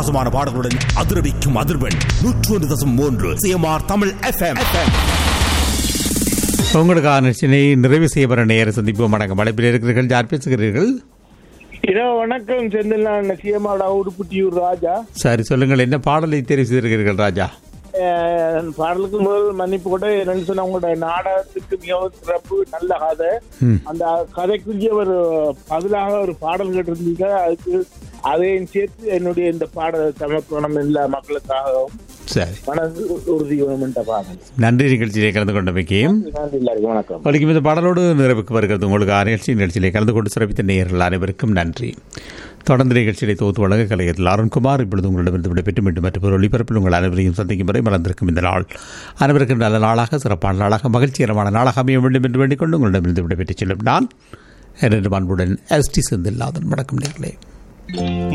அட்டகாசமான பாடல்களுடன் அதிரடிக்கும் அதிர்வெண் நூற்று ஒன்று தசம் மூன்று சிஎம்ஆர் தமிழ் எஃப்எம் உங்களுக்கான நிகழ்ச்சியை நிறைவு செய்யப்பட நேர சந்திப்பு வணக்கம் அழைப்பில் இருக்கிறீர்கள் யார் பேசுகிறீர்கள் இரவு வணக்கம் செந்தில் நான் சிஎம்ஆடா உடுப்புட்டியூர் ராஜா சரி சொல்லுங்கள் என்ன பாடலை தெரிவு செய்திருக்கிறீர்கள் ராஜா அஹ், பாடலுக்கு முதல் மன்னிப்பு கூட என்னன்னு சொன்னா உங்களோட நாடகத்துக்கு மிகவும் சிறப்பு நல்ல கதை அந்த கதைக்குரிய ஒரு பதிலாக ஒரு பாடல் கேட்டிருந்தீங்க அதுக்கு அதையும் சேர்த்து என்னுடைய இந்த பாடல் சமர்ப்பணம் எல்லா மக்களுக்காகவும் சரி மனது உறுதி வேணும் என்ற பாடல் நன்றி நிகழ்ச்சியிலே கலந்து கொண்டமைக்கையும் நன்றி எல்லாருக்கும் வணக்கம் வலிக்கும் இந்த பாடலோடு நிறைவுக்கு வருகிறது உங்களுக்கு நிகழ்ச்சி நிகழ்ச்சியிலே கலந்து கொண்டு சிறப்பித்த நேயர்கள் அனைவருக்கும் நன்றி தொடர்ந்து நிகழ்ச்சியை தொகுத்து வழங்க கலைஞர் அருண்குமார் இப்பொழுது உங்களிடமிருந்து விடைபெற்று மீண்டும் மற்றொரு ஒளிபரப்பில் உங்கள் அனைவரையும் சந்திக்கும் வரை மறந்திருக்கும் இந்த நாள் அனைவருக்கும் நல்ல நாளாக சிறப்பான நாளாக மகிழ்ச்சிகரமான நாளாக அமைய வேண்டும் என்று வேண்டிக் கொண்டு உங்களிடமிருந்து விடைபெற்றுச் செல்லும் நான் எனது அன்புடன் எஸ் டி செந்தில்நாதன் வணக்கம் நேர்களே